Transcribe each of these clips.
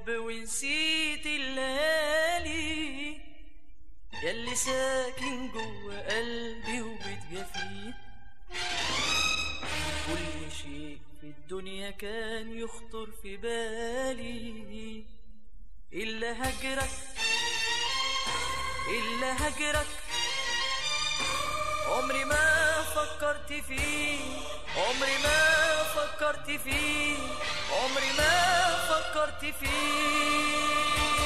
الحب ونسيت الليالي ياللي ساكن جوا قلبي وبتجافيه كل شيء في الدنيا كان يخطر في بالي إلا هجرك إلا هجرك عمري ما فكرت فيه عمري ما فكرت فيه عمري ما فكرت فيه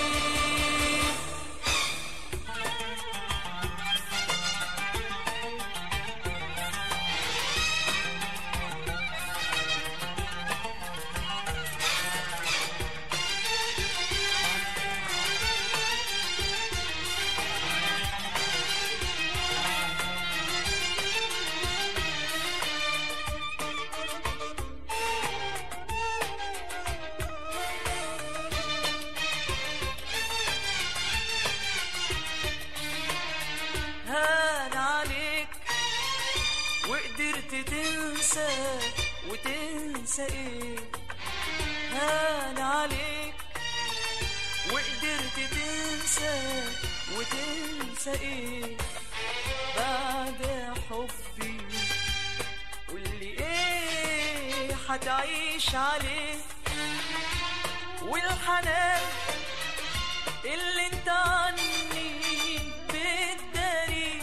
هان عليك وقدرت تنسى وتنسى ايه هان عليك وقدرت تنسى وتنسى ايه بعد حبي واللي ايه هتعيش عليه والحنان اللي انت عني بتداري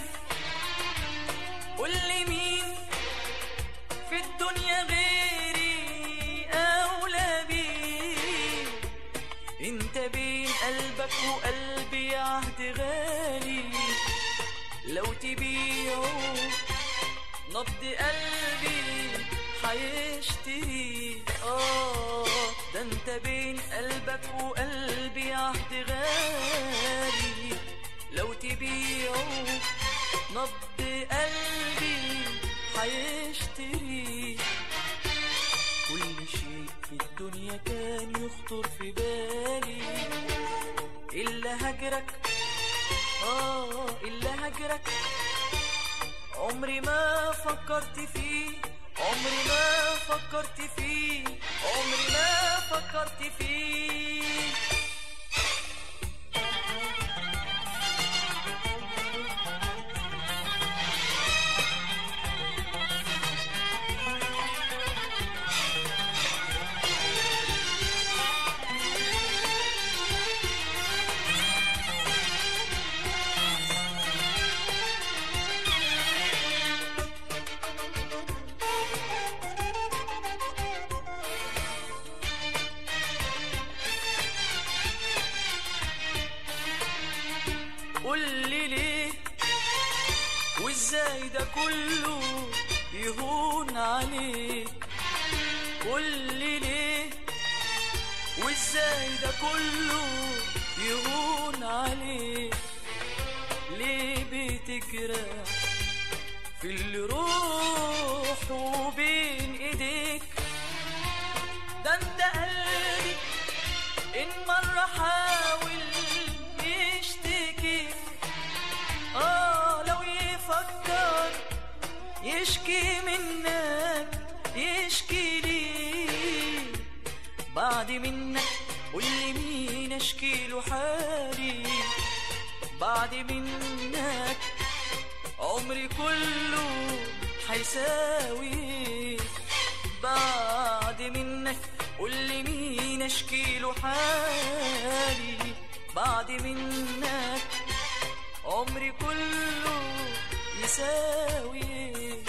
قولي مين في الدنيا غيري اولى بيه انت بين قلبك وقلبي عهد غالي لو تبيعه نبض قلبي حيشتري اه ده انت بين قلبك وقلبي عهد غالي لو تبيعه نبض قلبي حيشتري كل شيء في الدنيا كان يخطر في بالي إلا هجرك آه إلا هجرك عمري ما فكرت فيه عمري ما فكرت فيه عمري ما فكرت فيه قول لي ليه وازاي ده كله يهون عليك قول لي ليه وازاي ده كله يهون عليك ليه بتجرح في اللي روحه بين ايديك ده انت قلبي ان مرة حاول يشتكي اه لو يفكر يشكي منك يشكي لي بعد منك قول لي مين اشكي له حالي بعد منك عمري كله حيساوي بعد منك قول لي مين اشكي له حالي بعد منك عمري كله يساوي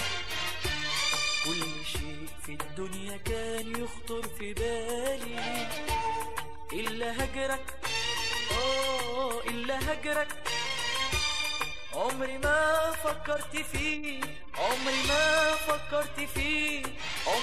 كل شيء في الدنيا كان يخطر في بالي إلا هجرك آه إلا هجرك عمري ما فكرت فيه عمري ما فكرت فيه